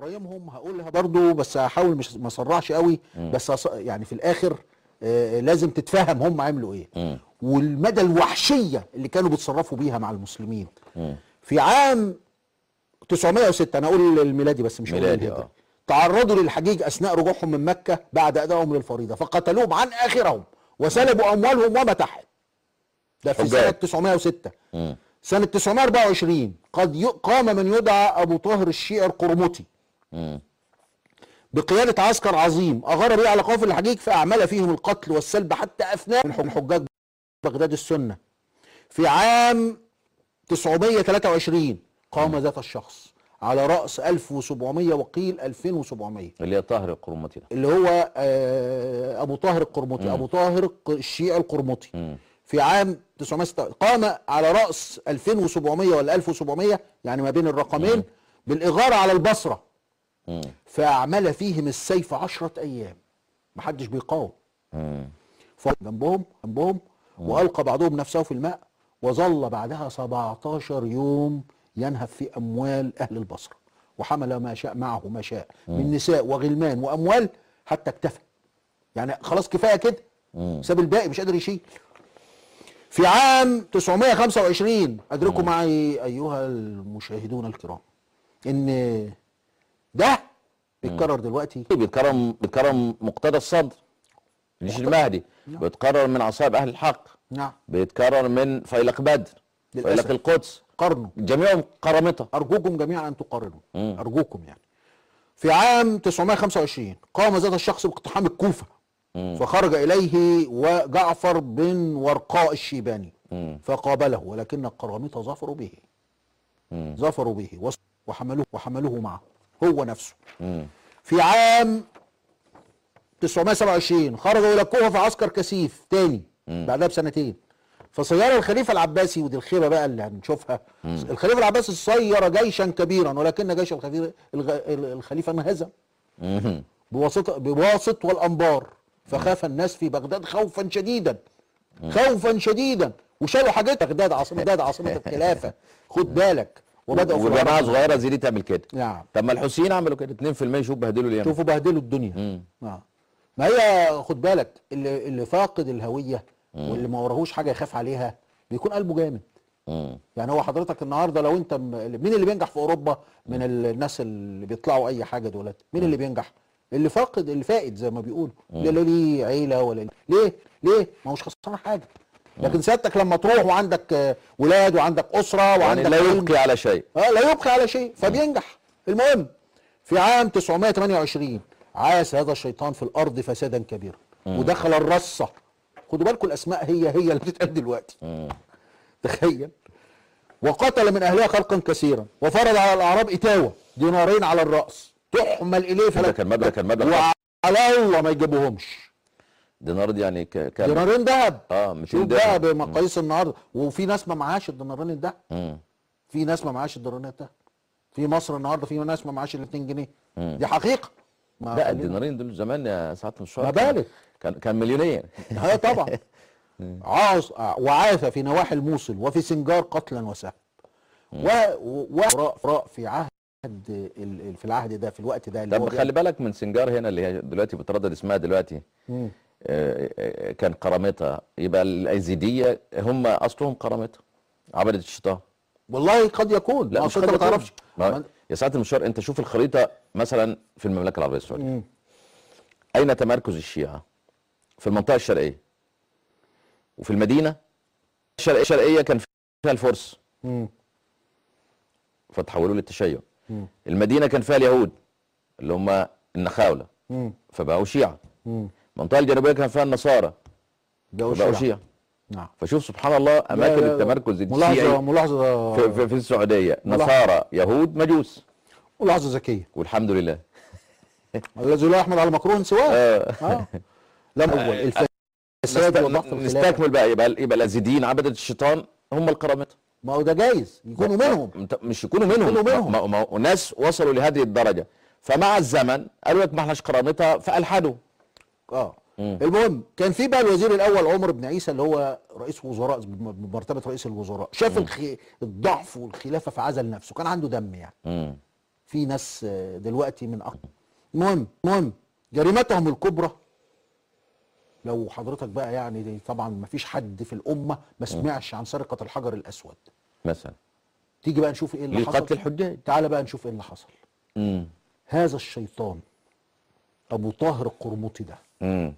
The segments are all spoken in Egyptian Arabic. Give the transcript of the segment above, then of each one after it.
جرايمهم هقولها برضو بس هحاول مش ما اسرعش قوي بس أص... يعني في الاخر آه لازم تتفهم هم عملوا ايه مم. والمدى الوحشيه اللي كانوا بيتصرفوا بيها مع المسلمين مم. في عام 906 انا اقول الميلادي بس مش هقول ميلادي، الهجري آه. تعرضوا للحجيج اثناء رجوعهم من مكه بعد ادائهم للفريضه فقتلوهم عن اخرهم وسلبوا اموالهم ومتاعهم ده في حجاج. سنه 906 مم. سنه 924 قد ي... قام من يدعى ابو طاهر الشيعي القرمطي مم. بقيادة عسكر عظيم أغار به على قوافل الحجيج فأعمل فيهم القتل والسلب حتى أثناء من حجاج بغداد السنة في عام 923 قام ذات الشخص على رأس 1700 وقيل 2700 اللي هي طاهر القرمطي ده اللي هو آه، أبو طاهر القرمطي أبو طاهر الق- الشيعي القرمطي مم. في عام 906 قام على رأس 2700 ولا 1700 يعني ما بين الرقمين بالإغارة على البصرة مم. فأعمل فيهم السيف عشرة أيام محدش بيقاوم مم. جنبهم جنبهم وألقى بعضهم نفسه في الماء وظل بعدها 17 يوم ينهب في أموال أهل البصرة وحمل ما شاء معه ما شاء من نساء وغلمان وأموال حتى اكتفى يعني خلاص كفاية كده مم. ساب الباقي مش قادر يشيل في عام 925 أدركوا معي أيها المشاهدون الكرام إن ده بيتكرر دلوقتي بيتكرم بيتكرم مقتدى الصدر مش المهدي بيتكرر من عصائب اهل الحق نعم بيتكرر من فيلق بدر للأسف. فيلق القدس قرنوا جميعهم قرامطه أرجوكم جميعا أن تقارنوا مم. أرجوكم يعني في عام 925 قام ذات الشخص باقتحام الكوفة مم. فخرج إليه وجعفر بن ورقاء الشيباني مم. فقابله ولكن القرامطة ظفروا به مم. ظفروا به وص- وحملوه وحملوه معه هو نفسه مم. في عام 927 خرجوا الى الكوفه في عسكر كثيف تاني بعدها بسنتين فصير الخليفه العباسي ودي الخيبه بقى اللي هنشوفها الخليفه العباسي صير جيشا كبيرا ولكن جيش الخفير- الغ- الخليفه انهزم مم. بواسطه بواسط والانبار فخاف الناس في بغداد خوفا شديدا خوفا شديدا وشالوا حاجات بغداد عاصمه بغداد عاصمه الخلافه خد بالك وبداوا في وجماعه الغرب. صغيره زي دي تعمل كده نعم طب ما الحسين عملوا كده 2% شوف بهدلوا اليمن شوفوا بهدلوا الدنيا مم. آه. ما هي خد بالك اللي اللي فاقد الهويه واللي ما وراهوش حاجه يخاف عليها بيكون قلبه جامد مم. يعني هو حضرتك النهارده لو انت م... مين اللي بينجح في اوروبا من ال- الناس اللي بيطلعوا اي حاجه دولت مين اللي بينجح اللي فاقد اللي فائد زي ما بيقولوا لا لا ليه عيله ولا ليه ليه ليه ما هوش خسران حاجه لكن سيادتك لما تروح وعندك آه، ولاد وعندك اسره يعني وعندك لا علم، يبقي على شيء اه لا يبقي على شيء فبينجح المهم في عام 928 عاش هذا الشيطان في الارض فسادا كبيرا ودخل الرصه خدوا بالكم الاسماء هي هي اللي بتتقال دلوقتي مم. تخيل وقتل من اهلها خلقا كثيرا وفرض على الاعراب اتاوه دينارين على الراس تحمل اليه ده فلا كان مبلغ كان مبلغ وعلى الله ما يجيبوهمش دينار دي يعني ك- كام دينارين ذهب اه 200 شوف بقى درهم. بمقاييس النهارده وفي ناس ما معهاش الدينارين الذهب مم. في ناس ما معهاش الدينارين الذهب في مصر النهارده في ناس ما معهاش ال 2 جنيه دي حقيقه ما لا خلينا- الدينارين دول زمان يا سعاده المشوار ما بالك. كان كان مليونير اه طبعا عاص وعاث في نواحي الموصل وفي سنجار قتلا وسهب و و- و- فراء في عهد ال- ال- في العهد ده في الوقت ده اللي طب هو خلي بالك من سنجار هنا اللي هي دلوقتي بتردد اسمها دلوقتي مم. آه، آه، كان قرامطه يبقى الايزيديه هم اصلهم قرامطه عبدة الشيطان والله قد يكون لا ما مش أصل انت قد ما يكون. تعرفش ما- ما- يا سعاده المشوار انت شوف الخريطه مثلا في المملكه العربيه السعوديه مم. اين تمركز الشيعه في المنطقه الشرقيه وفي المدينه الشرقيه الشرقيه كان فيها الفرس مم. فتحولوا للتشيع مم. المدينه كان فيها اليهود اللي هم النخاوله مم. فبقوا شيعه مم. المنطقه الجنوبيه كان فيها النصارى بقوا فبقوا شيعة. شيعه نعم فشوف سبحان الله اماكن لا، لا، التمركز ملاحظه الشيعي ملاحظه في, في, في السعوديه ملاحظة. نصارى يهود مجوس ملاحظه ذكيه والحمد لله الذي لا يحمل على مكروه سواه آه. اه لا هو الفساد وضعف نست- الخلافه نستكمل بقى يبقى يبقى الازيديين عبده الشيطان هم القرامطه ما هو ده جايز يكونوا منهم انت- مش يكونوا منهم يكونوا منهم. ما ما ما ناس وصلوا لهذه الدرجه فمع الزمن قالوا لك ما احناش قرامطه فالحدوا اه مم. المهم كان في بقى الوزير الاول عمر بن عيسى اللي هو رئيس وزراء بمرتبه رئيس الوزراء شاف الخ... الضعف والخلافه فعزل نفسه كان عنده دم يعني مم. في ناس آه، دلوقتي من أق... المهم المهم جريمتهم الكبرى لو حضرتك بقى يعني دي طبعا ما فيش حد في الامه ما سمعش عن سرقه الحجر الاسود مثلا تيجي بقى نشوف ايه اللي لقتل حصل الحجاج تعالى بقى نشوف ايه اللي حصل امم هذا الشيطان ابو طاهر القرمطي ده امم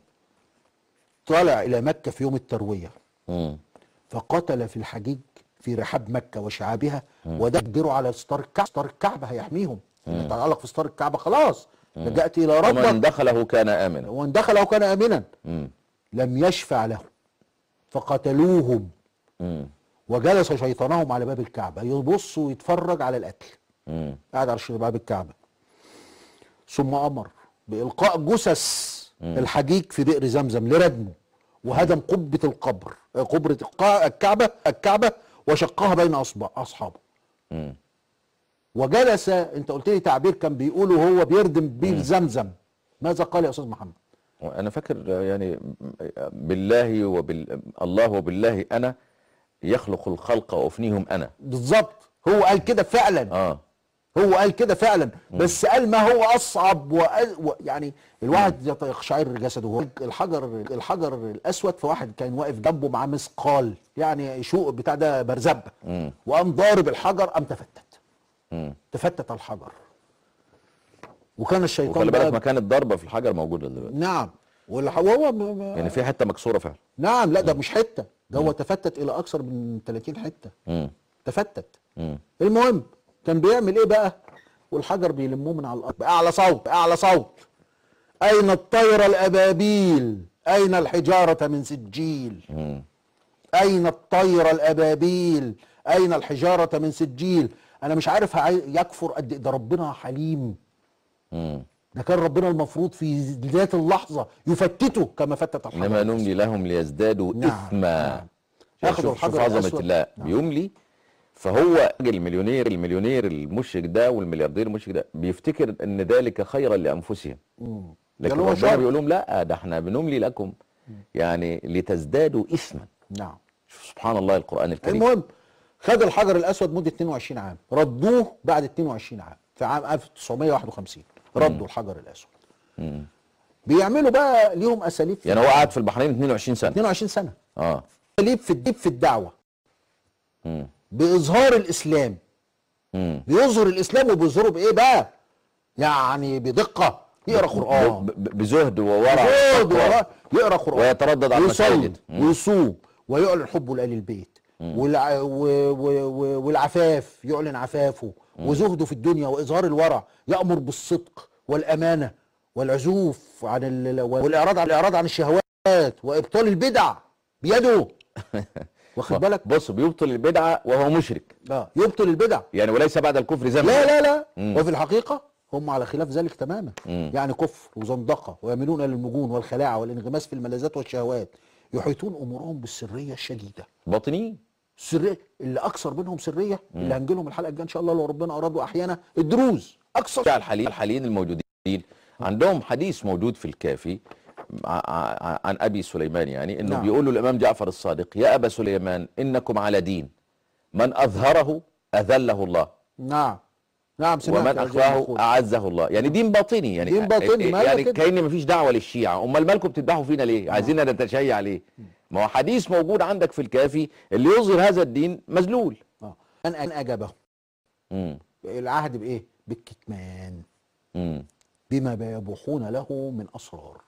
طالع الى مكه في يوم الترويه امم فقتل في الحجيج في رحاب مكه وشعابها ودبروا على ستار الكعبه ستار الكعبه هيحميهم اللي يتعلق في ستار الكعبه خلاص لجأت الى ومن ربك دخله كان امنا وان دخل وكان امنا امم لم يشفع لهم فقتلوهم امم وجلس شيطانهم على باب الكعبه يبص ويتفرج على القتل امم قاعد على باب الكعبه ثم امر بالقاء جثث الحجيج في بئر زمزم لردمه وهدم قبه القبر آه، قبره الق- الكعبه الكعبه وشقها بين أصبع اصحابه امم وجلس انت قلت لي تعبير كان بيقوله هو بيردم بير زمزم ماذا قال يا استاذ محمد انا فاكر يعني بالله وبال الله وبالله انا يخلق الخلق وافنيهم انا بالظبط هو قال كده فعلا اه هو قال كده فعلا بس قال ما هو اصعب وأ... و... يعني الواحد يقشعر جسده هو الحجر الحجر الاسود فواحد كان واقف جنبه معاه مثقال يعني شوق بتاع ده برزبه مم. وقام ضارب الحجر قام تفتت امم تفتت الحجر وكان الشيطان وخلي بالك بقى مكان الضربه في الحجر موجوده دلوقتي نعم والح- وهو م... م... يعني في حته مكسوره فعلا نعم لا ده مش حته ده هو تفتت الى اكثر من 30 حته امم تفتت امم المهم كان بيعمل ايه بقى والحجر بيلموه من على الارض باعلى صوت باعلى صوت اين الطير الابابيل اين الحجاره من سجيل امم اين الطير الابابيل اين الحجاره من سجيل انا مش عارف هعي- يكفر قد إيه. ده ربنا حليم امم ده كان ربنا المفروض في ذات اللحظه يفتته كما فتت الحجر انما نملي لهم ليزدادوا نعم، اثما نعم. ياخدوا شوف, الحجر شوف عظمه الأسود. الله نعم. بيملي فهو المليونير المليونير المشرك ده والملياردير المشرك ده بيفتكر ان ذلك خيرا لانفسهم مم. لكن ده هو ربنا شر. بيقول لهم لا ده احنا بنملي لكم يعني لتزدادوا اثما نعم شوف سبحان الله القران الكريم المهم خد الحجر الاسود مده 22 عام ردوه بعد 22 عام في عام 1951 ردوا الحجر الاسود مم. بيعملوا بقى ليهم اساليب في يعني هو قعد في البحرين 22 سنه 22 سنه اه اساليب في الدين في الدعوه مم. باظهار الاسلام مم. بيظهر الاسلام وبيظهره بايه بقى يعني بدقه يقرا قران ب- ب- بزهد وورع يقعد وتقوى. وراه يقرا قران ويتردد على ويصلي المساجد مم. ويصوم ويعلن حبه لآل البيت والع... و... و... و... والعفاف يعلن عفافه وزهده في الدنيا وإظهار الورع يأمر بالصدق والأمانة والعزوف عن ال... والإعراض عن الإعراض عن الشهوات وإبطال البدع بيده واخد بالك بص بيبطل البدعه وهو مشرك اه يبطل البدع يعني وليس بعد الكفر ذنب لا لا لا مم. وفي الحقيقة هم على خلاف ذلك تماما مم. يعني كفر وزندقة ويميلون للمجون والخلاعة والانغماس في الملذات والشهوات يحيطون أمورهم بالسرية الشديدة باطنيين سرية اللي أكثر منهم سرية اللي هنجي لهم الحلقة الجاية إن شاء الله لو ربنا أراد وأحيانا الدروز أكثر الحاليين الحاليين الموجودين عندهم حديث موجود في الكافي ع- ع- عن ابي سليمان يعني انه نعم. بيقول له الامام جعفر الصادق يا ابا سليمان انكم على دين من اظهره اذله الله نعم نعم سمعت ومن هذه اخفاه المقولة. اعزه الله يعني دين باطني يعني دين باطني، ما هي يعني كده. كأن مفيش دعوه للشيعه امال مالكم بتذبحوا فينا ليه عايزين نتشيع ليه ما هو حديث موجود عندك في الكافي اللي يظهر هذا الدين مذلول آه. أن أن أجابه مم. العهد بإيه؟ بالكتمان مم. بما يبوحون له من اسرار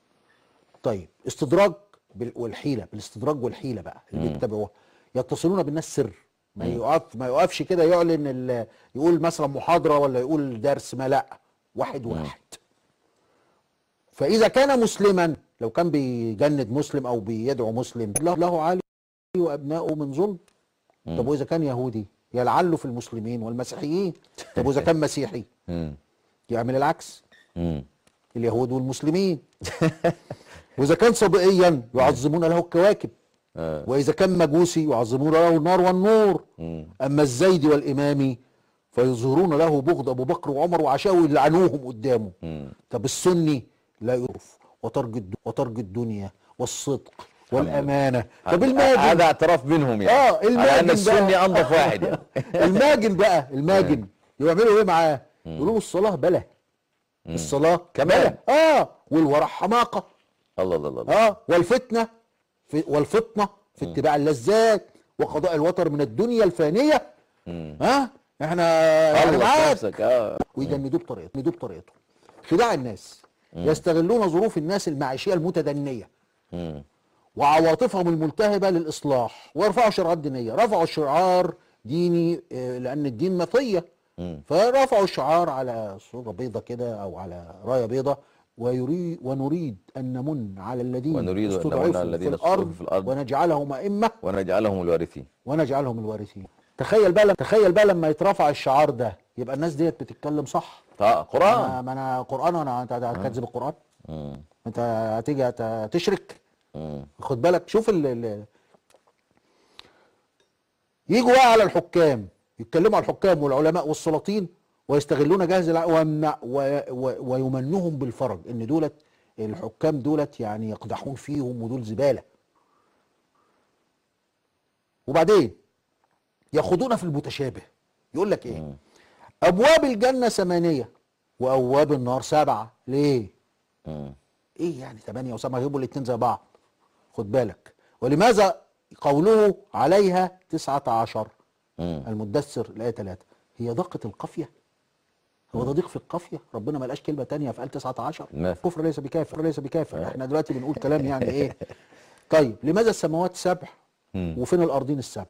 طيب استدراج بال- والحيله بالاستدراج والحيله بقى اللي بيتبعوها يتصلون بالناس سر ما يقف ما يقفش كده يعلن ال- يقول مثلا محاضره ولا يقول درس ما لا واحد واحد فاذا كان مسلما لو كان بيجند مسلم او بيدعو مسلم له- له علي وابنائه من ظلم طب واذا كان يهودي يلعله في المسلمين والمسيحيين طب واذا كان مسيحي مم. يعمل العكس مم. اليهود والمسلمين واذا كان صبئيا يعظمون له الكواكب آه. واذا كان مجوسي يعظمون له النار والنور مم. اما الزيد والامامي فيظهرون له بغض ابو بكر وعمر وعشاء ويلعنوهم قدامه مم. طب السني لا يعرف وترك الد- وترك الدنيا والصدق والامانه طب الماجن هذا اعتراف منهم يعني اه على ان الماجن السني بقى انظف واحد يعني الماجن بقى الماجن يعملوا ايه معاه يقولوا له الصلاه بلا الصلاه كمان. بلا اه والورع حماقه الله الله الله الله. اه والفتنه في والفطنه في اتباع اللذات وقضاء الوتر من الدنيا الفانيه ها احنا احنا خلص معاك نفسك اه ويجندوه بطريقته يجندوه بطريقته خداع الناس يستغلون ظروف الناس المعيشيه المتدنيه مم. وعواطفهم الملتهبه للاصلاح ويرفعوا شعارات دينيه رفعوا شعار ديني آه، لان الدين مطيه مم. فرفعوا شعار على صوره بيضه كده او على رايه بيضه ويريد ونريد ان نمن على الذين ونريد أن نمن على استضعفوا الذين في استضعفوا الارض في الأرض ونجعلهم ائمه ونجعلهم الوارثين ونجعلهم الوارثين تخيل بقى تخيل بقى لما يترفع الشعار ده يبقى الناس ديت بتتكلم صح اه قران أنا ما انا قران وانا انت هتكذب القران مم. انت هتيجي هت- تشرك مم. خد بالك شوف ال ال يجوا بقى على الحكام يتكلموا على الحكام والعلماء والسلاطين ويستغلون جهز الع... ويمنع و... و... ويمنهم بالفرج ان دولت الحكام دولت يعني يقدحون فيهم ودول زباله وبعدين ياخدونا في المتشابه يقول لك ايه ابواب الجنه ثمانيه وابواب النار سبعه ليه مم. ايه يعني ثمانية وسبعة يجيبوا الاتنين زي بعض خد بالك ولماذا قوله عليها تسعة عشر مم. المدثر الآية 3 هي دقة القافية هو ده ضيق في القافية ربنا ما لقاش كلمة تانية فقال 19 ما في. كفر ليس بكافر ليس بكافر احنا دلوقتي بنقول كلام يعني ايه طيب لماذا السماوات سبع مم. وفين الأرضين السبع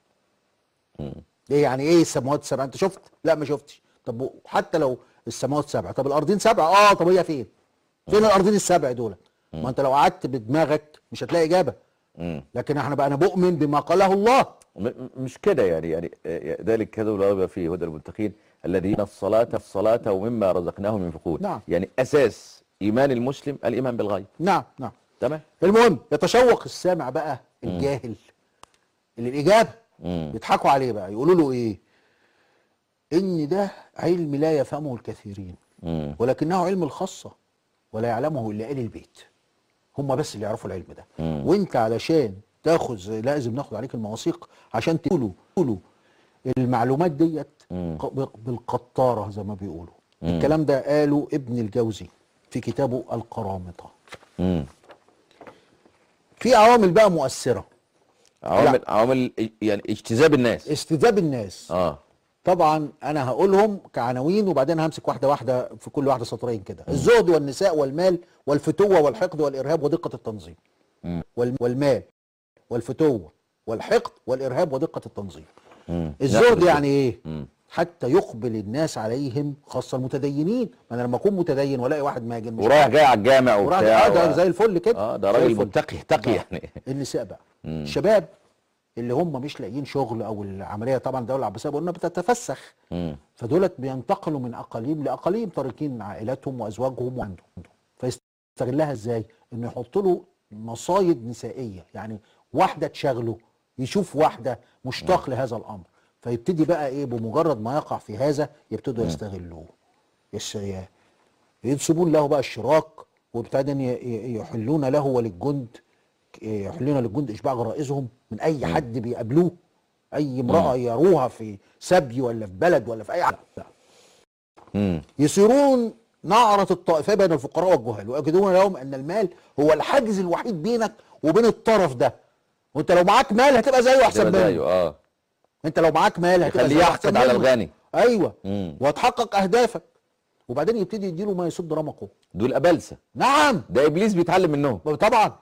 ايه يعني ايه السماوات السبع انت شفت لا ما شفتش طب حتى لو السماوات سبع طب الأرضين سبع اه طب هي فين فين الأرضين السبع دول ما انت لو قعدت بدماغك مش هتلاقي إجابة مم. لكن احنا بقى انا بؤمن بما قاله الله م- م- مش كده يعني يعني آه، ذلك كذا لا ريب فيه هدى المتقين الذين الصلاة في الصلاة ومما رزقناهم ينفقون نعم. يعني أساس إيمان المسلم الإيمان بالغيب نعم نعم تمام المهم يتشوق السامع بقى الجاهل اللي الإجابة مم. يضحكوا عليه بقى يقولوا له إيه إن ده علم لا يفهمه الكثيرين مم. ولكنه علم الخاصة ولا يعلمه إلا آل البيت هم بس اللي يعرفوا العلم ده مم. وانت علشان تاخذ لازم ناخد عليك المواثيق عشان تقولوا تقولوا المعلومات ديت مم. ق- بالقطارة زي ما بيقولوا مم. الكلام ده قاله ابن الجوزي في كتابه القرامطة مم. في عوامل بقى مؤثرة عوامل عوامل يعني اجتذاب الناس استجاب الناس اه طبعا انا هقولهم كعناوين وبعدين همسك واحده واحده في كل واحده سطرين كده الزهد والنساء والمال والفتوه والحقد والارهاب ودقه التنظيم مم. وال- والمال والفتوه والحقد والارهاب ودقه التنظيم مم. الزهد ناخد يعني ايه مم. حتى يقبل الناس عليهم خاصه المتدينين ما انا لما اكون متدين والاقي واحد ماجن مش ورايح جاي على الجامع وراح وبتاع آه ده و- زي الفل كده اه ده زي راجل الفل. متقي تقي آه. يعني النساء بقى مم. الشباب اللي هم مش لاقيين شغل او العمليه طبعا الدوله العباسيه قلنا بتتفسخ مم. فدولت بينتقلوا من اقاليم لاقاليم تاركين عائلاتهم وازواجهم وعندهم فيستغلها ازاي؟ انه يحط له مصايد نسائيه يعني واحده تشغله يشوف واحده مشتاق لهذا الامر فيبتدي بقى ايه بمجرد ما يقع في هذا يبتدوا يستغلوه يس- ي- ينسبون له بقى الشراك وابتدى ي- ي- يحلون له وللجند يحلون للجند اشباع غرائزهم من اي حد بيقابلوه اي امراه يروها في سبي ولا في بلد ولا في اي حاجه مم. يصيرون نعرة الطائفة بين الفقراء والجهال ويجدون لهم أن المال هو الحاجز الوحيد بينك وبين الطرف ده وانت لو معاك مال هتبقى زيه احسن تبقى زيه منه اه انت لو معاك مال هتبقى يخليه زيه يحقد احسن على منه. الغني ايوه مم. وتحقق اهدافك وبعدين يبتدي يديله ما يسد رمقه دول أبلسة نعم ده إبليس بيتعلم منهم طبعا